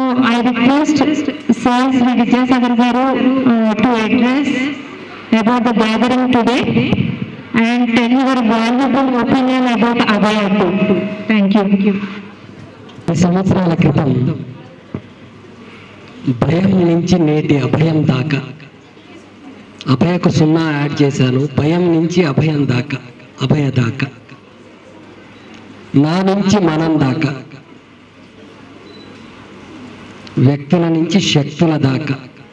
I request Sir Sri Vidyasagar Garu uh, to address about the gathering today and tell your valuable opinion about Abhaya too. Thank you. పది సంవత్సరాల క్రితం భయం నుంచి నేటి అభయం దాకా అభయకు సున్నా యాడ్ చేశాను భయం నుంచి అభయం దాకా అభయ దాకా నా నుంచి మనం దాకా వ్యక్తుల నుంచి శక్తుల దాకా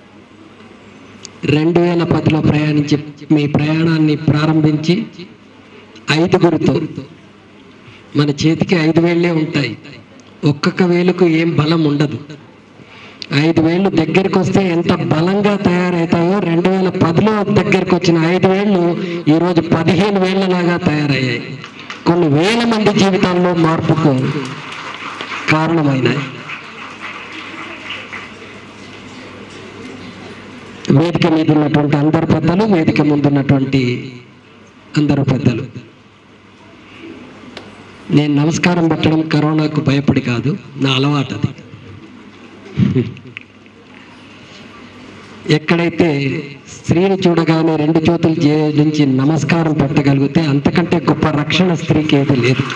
రెండు వేల పదిలో ప్రయాణించి మీ ప్రయాణాన్ని ప్రారంభించి ఐదుగురితో మన చేతికి ఐదు వేళ్ళే ఉంటాయి ఒక్కొక్క వేలుకు ఏం బలం ఉండదు ఐదు వేళ్ళు దగ్గరికి వస్తే ఎంత బలంగా తయారవుతాయో రెండు వేల పదిలో దగ్గరికి వచ్చిన ఐదు వేళ్ళు ఈరోజు పదిహేను వేళ్ళలాగా తయారయ్యాయి కొన్ని వేల మంది జీవితాల్లో మార్పుకు కారణమైనాయి వేదిక మీద ఉన్నటువంటి అందరు పెద్దలు వేదిక ముందు ఉన్నటువంటి అందరు పెద్దలు నేను నమస్కారం పెట్టడం కరోనాకు భయపడి కాదు నా అలవాటు అది ఎక్కడైతే స్త్రీని చూడగానే రెండు చేతులు జోడించి నమస్కారం పెట్టగలిగితే అంతకంటే గొప్ప రక్షణ స్త్రీకి ఏది లేదు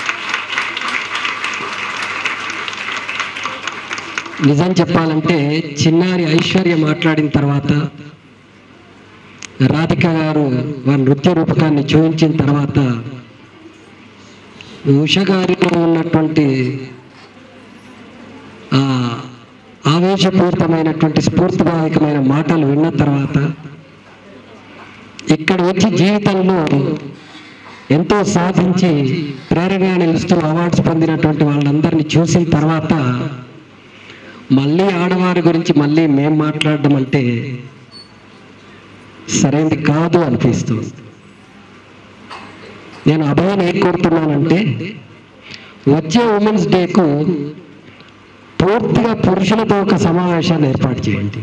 నిజం చెప్పాలంటే చిన్నారి ఐశ్వర్య మాట్లాడిన తర్వాత రాధిక గారు వారి నృత్య రూపకాన్ని చూపించిన తర్వాత ఉష గారిలో ఉన్నటువంటి ఆ ఆవేశపూరితమైనటువంటి స్ఫూర్తిదాయకమైన మాటలు విన్న తర్వాత ఇక్కడ వచ్చి జీవితంలో ఎంతో సాధించి ప్రేరణగా నిలుస్తూ అవార్డ్స్ పొందినటువంటి వాళ్ళందరినీ చూసిన తర్వాత మళ్ళీ ఆడవారి గురించి మళ్ళీ మేం మాట్లాడడం అంటే సరైనది కాదు అనిపిస్తుంది నేను అభయం ఏం కోరుతున్నానంటే వచ్చే ఉమెన్స్ డేకు పూర్తిగా పురుషులతో ఒక సమావేశాన్ని ఏర్పాటు చేయండి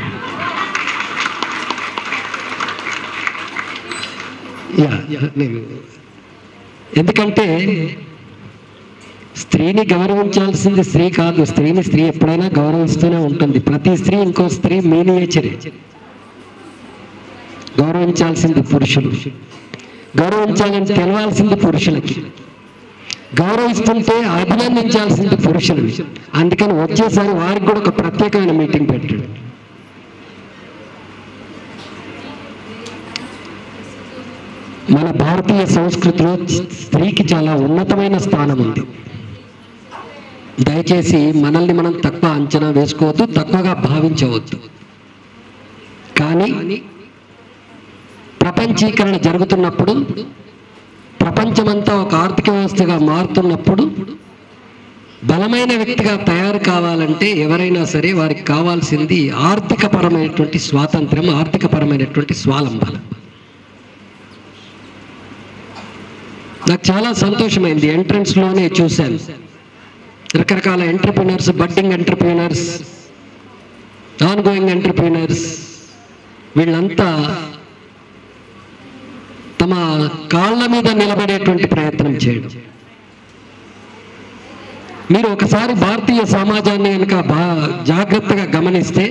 యా, యా, నేను ఎందుకంటే స్త్రీని గౌరవించాల్సింది స్త్రీ కాదు స్త్రీని స్త్రీ ఎప్పుడైనా గౌరవిస్తూనే ఉంటుంది ప్రతి స్త్రీ ఇంకో స్త్రీ మీనియేచరే గౌరవించాల్సింది పురుషులు గౌరవించాలని తెలవాల్సింది పురుషులకి గౌరవిస్తుంటే అభినందించాల్సింది పురుషులు అందుకని వచ్చేసారి వారికి కూడా ఒక ప్రత్యేకమైన మీటింగ్ పెట్టాడు మన భారతీయ సంస్కృతిలో స్త్రీకి చాలా ఉన్నతమైన స్థానం ఉంది దయచేసి మనల్ని మనం తక్కువ అంచనా వేసుకోవద్దు తక్కువగా భావించవద్దు కానీ ప్రపంచీకరణ జరుగుతున్నప్పుడు ప్రపంచమంతా ఒక ఆర్థిక వ్యవస్థగా మారుతున్నప్పుడు బలమైన వ్యక్తిగా తయారు కావాలంటే ఎవరైనా సరే వారికి కావాల్సింది ఆర్థిక పరమైనటువంటి స్వాతంత్రం ఆర్థిక పరమైనటువంటి స్వాలంబన నాకు చాలా సంతోషమైంది ఎంట్రన్స్ లోనే చూశాను రకరకాల entrepreneurs budding entrepreneurs ongoing entrepreneurs వీళ్ళంతా తమ కాళ్ళ మీద నిలబడేటువంటి ప్రయత్నం చేయడం మీరు ఒకసారి భారతీయ సమాజాన్ని కనుక బా జాగ్రత్తగా గమనిస్తే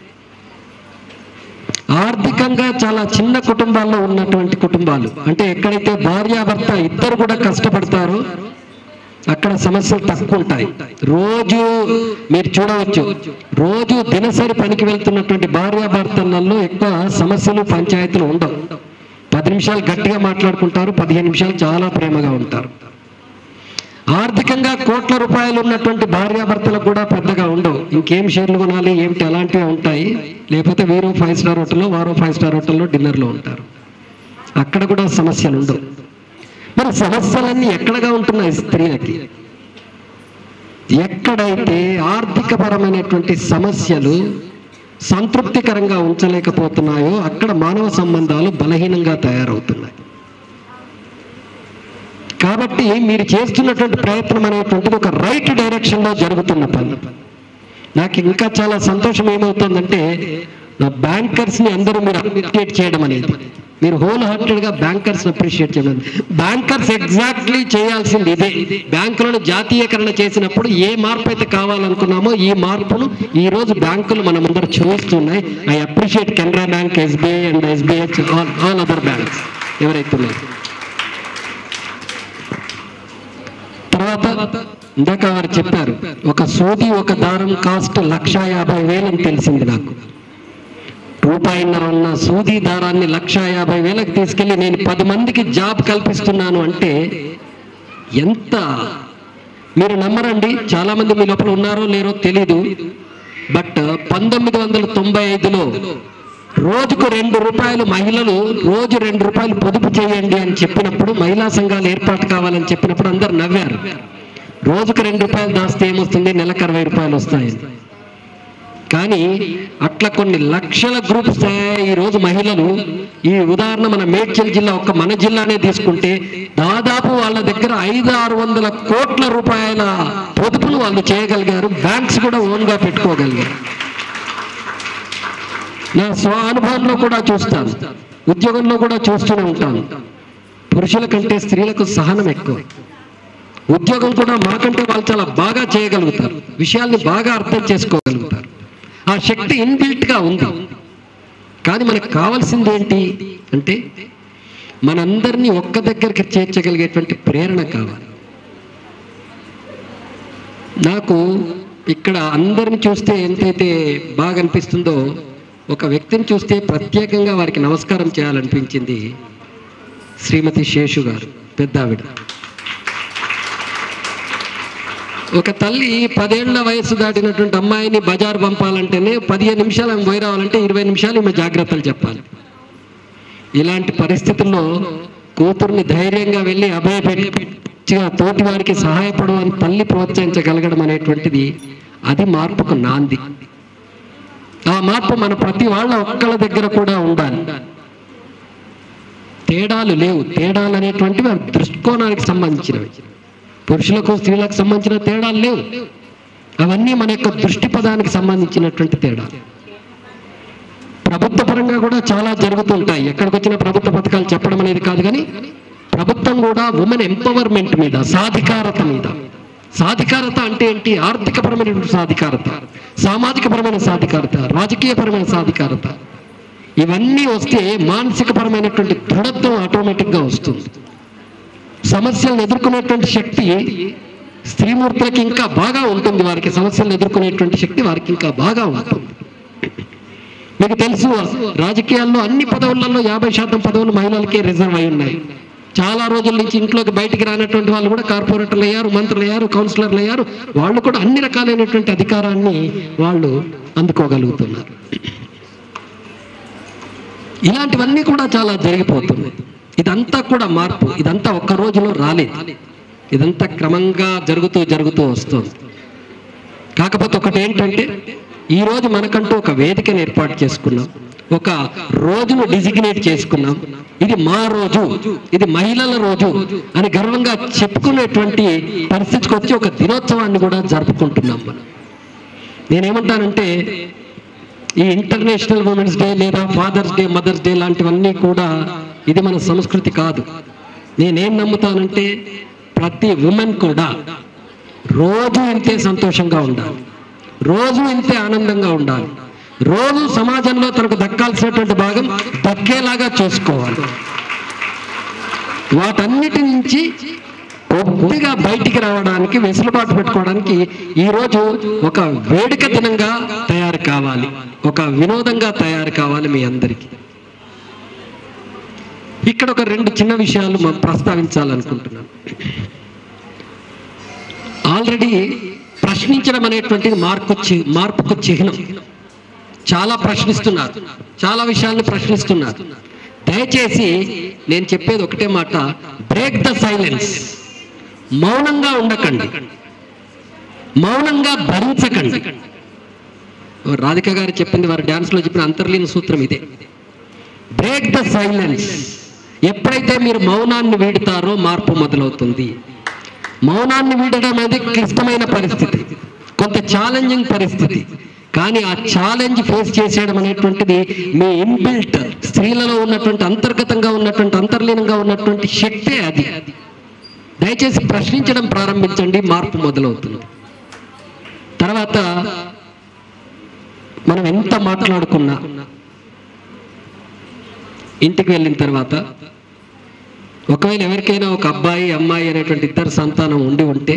ఆర్థికంగా చాలా చిన్న కుటుంబాల్లో ఉన్నటువంటి కుటుంబాలు అంటే ఎక్కడైతే భార్యాభర్త ఇద్దరు కూడా కష్టపడతారో అక్కడ సమస్యలు తక్కువ ఉంటాయి రోజు మీరు చూడవచ్చు రోజు దినసరి పనికి వెళ్తున్నటువంటి భార్యాభర్తలలో ఎక్కువ సమస్యలు పంచాయతీలు ఉండవు పది నిమిషాలు గట్టిగా మాట్లాడుకుంటారు పదిహేను నిమిషాలు చాలా ప్రేమగా ఉంటారు ఆర్థికంగా కోట్ల రూపాయలు ఉన్నటువంటి భార్యాభర్తలకు కూడా పెద్దగా ఉండవు ఇంకేం షేర్లు కొనాలి ఏమిటి అలాంటివి ఉంటాయి లేకపోతే వీరు ఫైవ్ స్టార్ హోటల్లో వారో ఫైవ్ స్టార్ హోటల్లో డిన్నర్లో ఉంటారు అక్కడ కూడా సమస్యలు ఉండవు మరి సమస్యలన్నీ ఎక్కడగా ఉంటున్నాయి స్త్రీలకి ఎక్కడైతే ఆర్థిక పరమైనటువంటి సమస్యలు సంతృప్తికరంగా ఉంచలేకపోతున్నాయో అక్కడ మానవ సంబంధాలు బలహీనంగా తయారవుతున్నాయి కాబట్టి మీరు చేస్తున్నటువంటి ప్రయత్నం అనేటువంటిది ఒక రైట్ డైరెక్షన్లో జరుగుతున్న పని నాకు ఇంకా చాలా సంతోషం ఏమవుతుందంటే నా బ్యాంకర్స్ని అందరూ మీరు అప్డేట్ చేయడం అనేది మీరు హోల్ హార్టెడ్ గా బ్యాంకర్స్ అప్రిషియేట్ చేయండి బ్యాంకర్స్ ఎగ్జాక్ట్లీ చేయాల్సింది ఇదే బ్యాంకులను జాతీయకరణ చేసినప్పుడు ఏ మార్పు అయితే కావాలనుకున్నామో ఈ మార్పును ఈ రోజు బ్యాంకులు మన ముందర చూపిస్తున్నాయి I appreciate Canara bank SBI and SBH all all other banks ఎవరైతే ఉన్నారు తర్వాత ఇందాక వారు చెప్పారు ఒక సూది ఒక దారం కాస్ట్ లక్ష యాభై వేలు అని తెలిసింది నాకు రూపాయిన్నర ఉన్న సూది దారాన్ని లక్ష యాభై వేలకు తీసుకెళ్లి నేను పది మందికి జాబ్ కల్పిస్తున్నాను అంటే ఎంత మీరు నమ్మరండి చాలా మంది మీ లోపల ఉన్నారో లేరో తెలీదు బట్ పంతొమ్మిది వందల తొంభై ఐదులో రోజుకు రెండు రూపాయలు మహిళలు రోజు రెండు రూపాయలు పొదుపు చేయండి అని చెప్పినప్పుడు మహిళా సంఘాలు ఏర్పాటు కావాలని చెప్పినప్పుడు అందరు నవ్వారు రోజుకు రెండు రూపాయలు దాస్తే ఏమొస్తుంది నెలకు అరవై రూపాయలు వస్తాయి కానీ అట్లా కొన్ని లక్షల గ్రూప్స్ తయారయ్యాయి ఈ రోజు మహిళలు ఈ ఉదాహరణ మన మేడ్చల్ జిల్లా ఒక్క మన జిల్లానే తీసుకుంటే దాదాపు వాళ్ళ దగ్గర ఐదు ఆరు వందల కోట్ల రూపాయల పొదుపులు వాళ్ళు చేయగలిగారు బ్యాంక్స్ కూడా ఓన్ గా పెట్టుకోగలిగారు నా స్వ అనుభవంలో కూడా చూస్తాను ఉద్యోగంలో కూడా చూస్తూనే ఉంటాను పురుషుల కంటే స్త్రీలకు సహనం ఎక్కువ ఉద్యోగం కూడా మాకంటే వాళ్ళు చాలా బాగా చేయగలుగుతారు విషయాల్ని బాగా అర్థం చేసుకోగలుగుతారు ఆ శక్తి ఇన్బిల్ట్ గా ఉంది కానీ మనకు కావాల్సింది ఏంటి అంటే మనందరినీ ఒక్క దగ్గరికి చేర్చగలిగేటువంటి ప్రేరణ కావాలి నాకు ఇక్కడ అందరిని చూస్తే ఎంతైతే బాగా అనిపిస్తుందో ఒక వ్యక్తిని చూస్తే ప్రత్యేకంగా వారికి నమస్కారం చేయాలనిపించింది శ్రీమతి శేషు గారు పెద్ద ఆవిడ ఒక తల్లి పదేళ్ల వయసు దాటినటువంటి అమ్మాయిని బజార్ పంపాలంటేనే పదిహేను నిమిషాలు ఆమె పోయి రావాలంటే ఇరవై నిమిషాలు ఈమె జాగ్రత్తలు చెప్పాలి ఇలాంటి పరిస్థితుల్లో కూతుర్ని ధైర్యంగా వెళ్ళి అభయపెట్టిగా తోటి వారికి సహాయపడు అని తల్లి ప్రోత్సహించగలగడం అనేటువంటిది అది మార్పుకు నాంది ఆ మార్పు మన ప్రతి వాళ్ళ ఒక్కళ్ళ దగ్గర కూడా ఉండాలి తేడాలు లేవు తేడాలు అనేటువంటివి అవి దృష్టికోణానికి సంబంధించినవి పురుషులకు స్త్రీలకు సంబంధించిన తేడాలు లేవు అవన్నీ మన యొక్క దృష్టి పదానికి సంబంధించినటువంటి తేడా ప్రభుత్వ పరంగా కూడా చాలా జరుగుతుంటాయి ఎక్కడికి వచ్చిన ప్రభుత్వ పథకాలు చెప్పడం అనేది కాదు కానీ ప్రభుత్వం కూడా ఉమెన్ ఎంపవర్మెంట్ మీద సాధికారత మీద సాధికారత అంటే ఏంటి ఆర్థికపరమైనటువంటి సాధికారత సామాజికపరమైన సాధికారత రాజకీయపరమైన సాధికారత ఇవన్నీ వస్తే మానసికపరమైనటువంటి దృఢత్వం ఆటోమేటిక్గా వస్తుంది సమస్యలను ఎదుర్కొనేటువంటి శక్తి స్త్రీమూర్తులకి ఇంకా బాగా ఉంటుంది వారికి సమస్యలను ఎదుర్కొనేటువంటి శక్తి వారికి ఇంకా బాగా ఉంటుంది మీకు తెలుసు రాజకీయాల్లో అన్ని పదవులలో యాభై శాతం పదవులు మహిళలకే రిజర్వ్ అయి ఉన్నాయి చాలా రోజుల నుంచి ఇంట్లోకి బయటికి రానటువంటి వాళ్ళు కూడా కార్పొరేటర్లు అయ్యారు మంత్రులు అయ్యారు కౌన్సిలర్లు అయ్యారు వాళ్ళు కూడా అన్ని రకాలైనటువంటి అధికారాన్ని వాళ్ళు అందుకోగలుగుతున్నారు ఇలాంటివన్నీ కూడా చాలా జరిగిపోతున్నాయి ఇదంతా కూడా మార్పు ఇదంతా ఒక్క రోజులో రాలేదు ఇదంతా క్రమంగా జరుగుతూ జరుగుతూ వస్తుంది కాకపోతే ఒకటి ఏంటంటే ఈ రోజు మనకంటూ ఒక వేదికను ఏర్పాటు చేసుకున్నాం ఒక రోజును డిజిగ్నేట్ చేసుకున్నాం ఇది మా రోజు ఇది మహిళల రోజు అని గర్వంగా చెప్పుకునేటువంటి పరిస్థితికి వచ్చి ఒక దినోత్సవాన్ని కూడా జరుపుకుంటున్నాం మనం నేనేమంటానంటే ఈ ఇంటర్నేషనల్ ఉమెన్స్ డే లేదా ఫాదర్స్ డే మదర్స్ డే లాంటివన్నీ కూడా ఇది మన సంస్కృతి కాదు నేనేం నమ్ముతానంటే ప్రతి ఉమెన్ కూడా రోజు ఇంతే సంతోషంగా ఉండాలి రోజు ఇంతే ఆనందంగా ఉండాలి రోజు సమాజంలో తనకు దక్కాల్సినటువంటి భాగం దక్కేలాగా చూసుకోవాలి వాటన్నిటి నుంచి కొద్దిగా బయటికి రావడానికి వెసులుబాటు పెట్టుకోవడానికి ఈ రోజు ఒక వేడుక దినంగా తయారు కావాలి ఒక వినోదంగా తయారు కావాలి మీ అందరికీ ఇక్కడ ఒక రెండు చిన్న విషయాలు మనం ప్రస్తావించాలనుకుంటున్నాను ఆల్రెడీ ప్రశ్నించడం అనేటువంటిది మార్పు చి- మార్పుకు చిహ్నం చాలా ప్రశ్నిస్తున్నారు చాలా విషయాల్ని ప్రశ్నిస్తున్నారు దయచేసి నేను చెప్పేది ఒకటే మాట బ్రేక్ ద సైలెన్స్ మౌనంగా ఉండకండి మౌనంగా భరించకండి రాధిక గారు చెప్పింది వారి డాన్స్ లో చెప్పిన అంతర్లీన సూత్రం ఇదే బ్రేక్ ద సైలెన్స్ ఎప్పుడైతే మీరు మౌనాన్ని వీడుతారో మార్పు మొదలవుతుంది మౌనాన్ని వీడడం అనేది క్లిష్టమైన పరిస్థితి కొంత ఛాలెంజింగ్ పరిస్థితి కానీ ఆ ఛాలెంజ్ ఫేస్ చేసేయడం అనేటువంటిది మీ ఇన్బిల్ట్ స్త్రీలలో ఉన్నటువంటి అంతర్గతంగా ఉన్నటువంటి అంతర్లీనంగా ఉన్నటువంటి శక్తే అది దయచేసి ప్రశ్నించడం ప్రారంభించండి మార్పు మొదలవుతుంది తర్వాత మనం ఎంత మాట్లాడుకున్నా ఇంటికి వెళ్ళిన తర్వాత ఒకవేళ ఎవరికైనా ఒక అబ్బాయి అమ్మాయి అనేటువంటి ఇద్దరు సంతానం ఉండి ఉంటే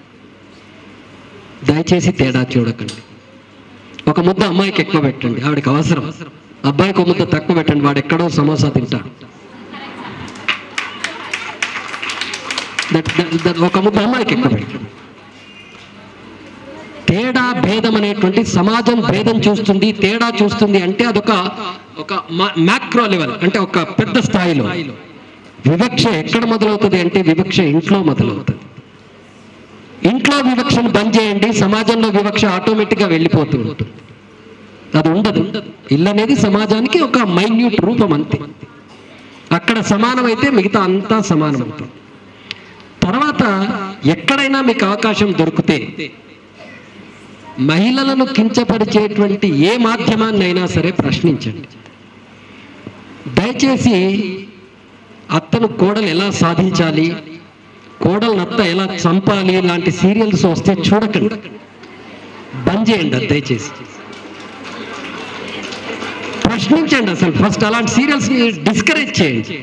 దయచేసి తేడా చూడకండి ఒక ముద్ద అమ్మాయికి ఎక్కువ పెట్టండి ఆవిడకి అవసరం అబ్బాయికి ఒక ముద్ద తక్కువ పెట్టండి వాడు ఎక్కడో సమోసా తింటాడు దట్- దట్- దట్ ఒక ముద్ద అమ్మాయికి ఎక్కువ పెట్టండి తేడా భేదం అనేటువంటి సమాజం భేదం చూస్తుంది తేడా చూస్తుంది అంటే అదొక ఒక మ్యాక్రో లెవెల్ అంటే ఒక పెద్ద స్థాయిలో వివక్ష ఎక్కడ మొదలవుతుంది అంటే వివక్ష ఇంట్లో మొదలవుతుంది ఇంట్లో వివక్షను బంద్ చేయండి సమాజంలో వివక్ష ఆటోమేటిక్గా వెళ్ళిపోతూ ఉంటుంది అది ఉండదు ఇల్లు అనేది సమాజానికి ఒక మైన్యూట్ రూపం అంతే అక్కడ సమానమైతే మిగతా అంతా సమానం అవుతుంది తర్వాత ఎక్కడైనా మీకు అవకాశం దొరికితే మహిళలను కించపరిచేటువంటి ఏ మాధ్యమాన్ని అయినా సరే ప్రశ్నించండి దయచేసి అత్తను కోడలు ఎలా సాధించాలి కోడలను అత్త ఎలా చంపాలి లాంటి సీరియల్స్ వస్తే చూడకండి బంద్ చేయండి అది దయచేసి ప్రశ్నించండి అసలు ఫస్ట్ అలాంటి సీరియల్స్ డిస్కరేజ్ చేయండి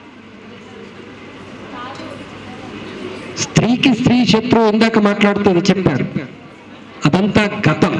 స్త్రీకి స్త్రీ శత్రువు ఇందాక మాట్లాడుతూ చెప్పారు అదంతా గతం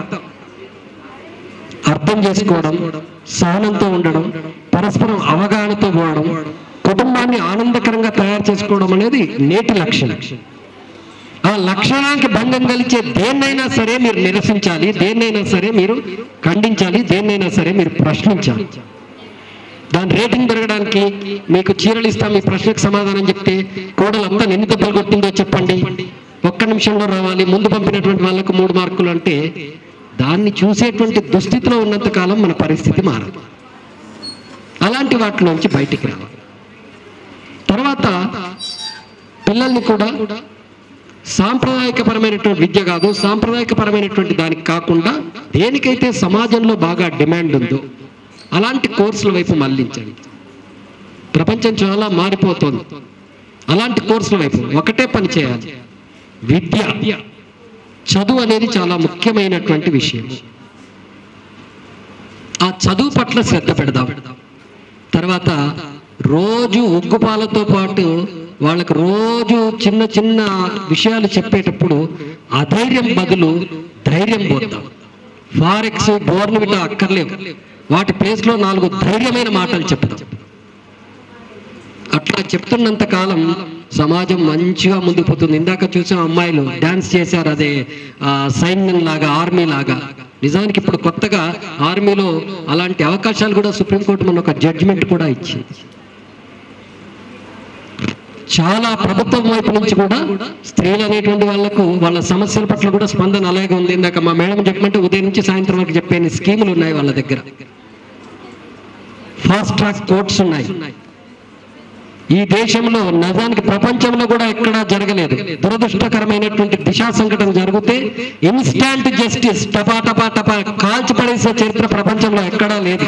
అర్థం చేసుకోవడం సహనంతో ఉండడం పరస్పరం అవగాహనతో పోవడం కుటుంబాన్ని ఆనందకరంగా తయారు చేసుకోవడం అనేది నేటి లక్ష్యం ఆ లక్షణానికి భంగం కలిచే దేన్నైనా సరే మీరు నిరసించాలి దేన్నైనా సరే మీరు ఖండించాలి దేన్నైనా సరే మీరు ప్రశ్నించాలి దాని రేటింగ్ పెరగడానికి మీకు చీరలు ఇస్తాం మీ ప్రశ్నకు సమాధానం చెప్తే కోడలంతా ఎన్ని దెబ్బలు కొట్టిందో చెప్పండి ఒక్క నిమిషంలో రావాలి ముందు పంపినటువంటి వాళ్ళకు మూడు మార్కులు అంటే దాన్ని చూసేటువంటి దుస్థితిలో ఉన్నంత కాలం మన పరిస్థితి మారదు అలాంటి వాటిలోంచి బయటికి రావాలి తర్వాత పిల్లల్ని కూడా సాంప్రదాయకపరమైనటువంటి విద్య కాదు సాంప్రదాయకపరమైనటువంటి దానికి కాకుండా దేనికైతే సమాజంలో బాగా డిమాండ్ ఉందో అలాంటి కోర్సుల వైపు మళ్లించండి ప్రపంచం చాలా మారిపోతుంది అలాంటి కోర్సుల వైపు ఒకటే పని చేయాలి విద్య చదువు అనేది చాలా ముఖ్యమైనటువంటి విషయం ఆ చదువు పట్ల శ్రద్ధ పెడదాం తర్వాత రోజు ఉగ్గుపాలతో పాటు వాళ్ళకి రోజు చిన్న చిన్న విషయాలు చెప్పేటప్పుడు అధైర్యం బదులు ధైర్యం పోతాం ఫారెక్స్ బోర్నవిట అక్కర్లేవు వాటి ప్లేస్లో నాలుగు ధైర్యమైన మాటలు చెప్తాం అట్లా చెప్తున్నంత కాలం సమాజం మంచిగా ముందుకు పోతుంది ఇందాక చూసాం అమ్మాయిలు డాన్స్ చేశారు అదే ఆ, సైన్యం లాగా ఆర్మీ లాగా నిజానికి ఇప్పుడు కొత్తగా ఆర్మీలో అలాంటి అవకాశాలు కూడా సుప్రీంకోర్టు మన ఒక జడ్జిమెంట్ కూడా ఇచ్చింది చాలా ప్రభుత్వం వైపు నుంచి కూడా స్త్రీలు అనేటువంటి వాళ్ళకు వాళ్ళ సమస్యల పట్ల కూడా స్పందన అలాగే ఉంది ఇందాక మా మేడం చెప్పమంటే ఉదయం నుంచి సాయంత్రం వరకు చెప్పే స్కీములు ఉన్నాయి వాళ్ళ దగ్గర ఫాస్ట్ ట్రాక్ కోర్ట్స్ ఉన్నాయి ఈ దేశంలో నిజానికి ప్రపంచంలో కూడా ఎక్కడా జరగలేదు దురదృష్టకరమైనటువంటి దిశా సంఘటన జరిగితే ఇన్స్టాంట్ జస్టిస్ టపా టపా టపా కాల్చి పడేసే చరిత్ర ప్రపంచంలో ఎక్కడా లేదు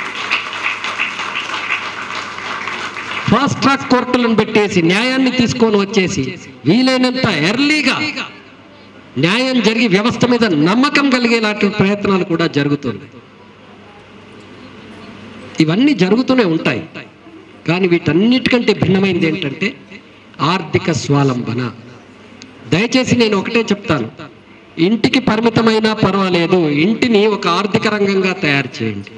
ఫాస్ట్ ట్రాక్ కోర్టులను పెట్టేసి న్యాయాన్ని తీసుకొని వచ్చేసి వీలైనంత ఎర్లీగా న్యాయం జరిగి వ్యవస్థ మీద నమ్మకం కలిగేలాంటి ప్రయత్నాలు కూడా జరుగుతుంది ఇవన్నీ జరుగుతూనే ఉంటాయి కానీ వీటన్నిటికంటే భిన్నమైనది ఏంటంటే ఆర్థిక స్వాలంబన దయచేసి నేను ఒకటే చెప్తాను ఇంటికి పరిమితమైనా పర్వాలేదు ఇంటిని ఒక ఆర్థిక రంగంగా తయారు చేయండి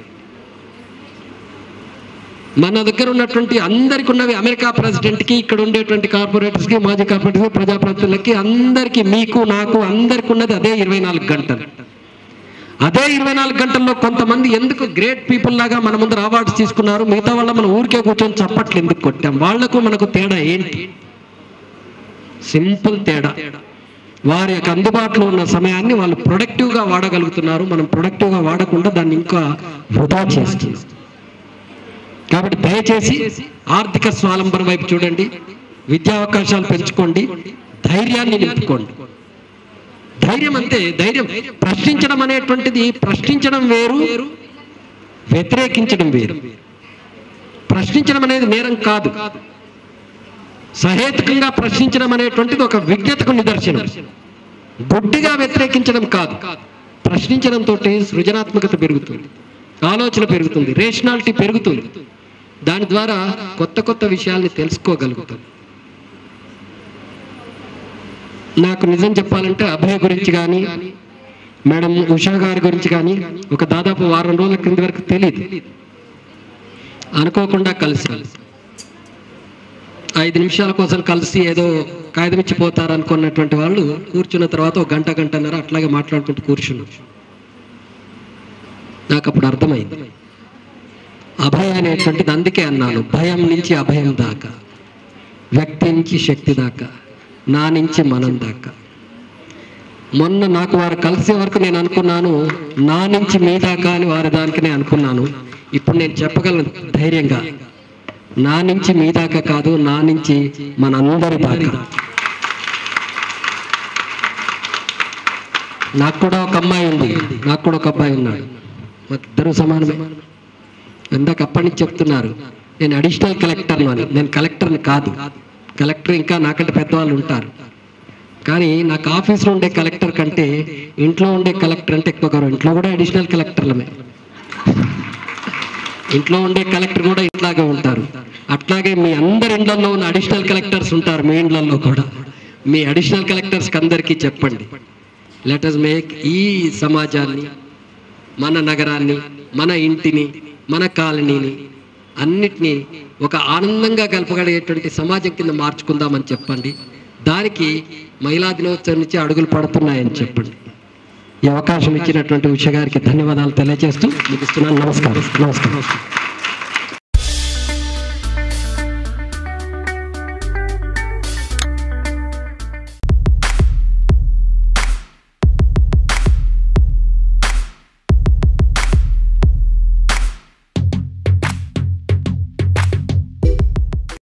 మన దగ్గర ఉన్నటువంటి అందరికి ఉన్నవి అమెరికా ప్రెసిడెంట్కి ఇక్కడ ఉండేటువంటి కార్పొరేటర్స్కి మాజీ కార్పొరేటర్స్కి ప్రజాప్రతినిధులకి అందరికీ మీకు నాకు అందరికి ఉన్నది అదే ఇరవై నాలుగు గంటలు అదే ఇరవై నాలుగు గంటల్లో కొంతమంది ఎందుకు గ్రేట్ పీపుల్ లాగా మన ముందర అవార్డ్స్ తీసుకున్నారు మిగతా వాళ్ళ మనం ఊరికే కూర్చొని చప్పట్లు ఎందుకు కొట్టాం వాళ్లకు మనకు తేడా ఏంటి సింపుల్ తేడా వారి యొక్క అందుబాటులో ఉన్న సమయాన్ని వాళ్ళు ప్రొడక్టివ్గా వాడగలుగుతున్నారు మనం ప్రొడక్టివ్గా వాడకుండా దాన్ని ఇంకా వృధా చేస్తున్నాం కాబట్టి దయచేసి ఆర్థిక స్వాలంబన వైపు చూడండి విద్యా అవకాశాలు పెంచుకోండి ధైర్యాన్ని నింపుకోండి ధైర్యం అంతే ధైర్యం ప్రశ్నించడం అనేటువంటిది ప్రశ్నించడం వేరు వ్యతిరేకించడం వేరు ప్రశ్నించడం అనేది నేరం కాదు సహేతుకంగా ప్రశ్నించడం అనేటువంటిది ఒక విజ్ఞతకు నిదర్శనం గుడ్డిగా వ్యతిరేకించడం కాదు ప్రశ్నించడంతో సృజనాత్మకత పెరుగుతుంది ఆలోచన పెరుగుతుంది రేషనాలిటీ పెరుగుతుంది దాని ద్వారా కొత్త కొత్త విషయాల్ని తెలుసుకోగలుగుతాం నాకు నిజం చెప్పాలంటే అభయ గురించి కానీ మేడం ఉషా గారి గురించి కానీ ఒక దాదాపు వారం రోజుల క్రింద వరకు తెలియదు అనుకోకుండా కలిసి ఐదు నిమిషాల కోసం కలిసి ఏదో కాగితం ఇచ్చి పోతారు అనుకున్నటువంటి వాళ్ళు కూర్చున్న తర్వాత ఒక గంట గంటన్నర అట్లాగే మాట్లాడుకుంటూ కూర్చున్నారు నాకు అప్పుడు అర్థమైంది అభయ అనేటువంటిది అందుకే అన్నాను భయం నుంచి అభయం దాకా వ్యక్తి నుంచి శక్తి దాకా నా నుంచి మనం దాకా మొన్న నాకు వారు కలిసే వరకు నేను అనుకున్నాను నా నుంచి మీ దాకా అని వారి దానికి నేను అనుకున్నాను ఇప్పుడు నేను చెప్పగలను ధైర్యంగా నా నుంచి మీ దాకా కాదు నా నుంచి మనందరి దాకా నాకు కూడా ఒక అమ్మాయి ఉంది నాకు కూడా ఒక అబ్బాయి ఉన్నాడు మాకు ఇద్దరు సమానమే ఇందాక అప్పటి నుంచి చెప్తున్నారు నేను అడిషనల్ కలెక్టర్ను అని నేను కలెక్టర్ని కాదు కలెక్టర్ ఇంకా నాకంటే పెద్దవాళ్ళు ఉంటారు కానీ నాకు ఆఫీస్లో ఉండే కలెక్టర్ కంటే ఇంట్లో ఉండే కలెక్టర్ అంటే ఎక్కువ గౌరవం ఇంట్లో కూడా అడిషనల్ కలెక్టర్లమే ఇంట్లో ఉండే కలెక్టర్ కూడా ఇట్లాగే ఉంటారు అట్లాగే మీ అందరి ఇండ్లలో ఉన్న అడిషనల్ కలెక్టర్స్ ఉంటారు మీ ఇండ్లలో కూడా మీ అడిషనల్ కలెక్టర్స్ అందరికీ చెప్పండి లెట్ అస్ మేక్ ఈ సమాజాన్ని మన నగరాన్ని మన ఇంటిని మన కాలనీని అన్నిటినీ ఒక ఆనందంగా కలపగలిగేటువంటి సమాజం కింద మార్చుకుందామని చెప్పండి దానికి మహిళా దినోత్సవం నుంచి అడుగులు పడుతున్నాయని చెప్పండి ఈ అవకాశం ఇచ్చినటువంటి ఉష గారికి ధన్యవాదాలు తెలియజేస్తూ ముగిస్తున్నాను నమస్కారం నమస్కారం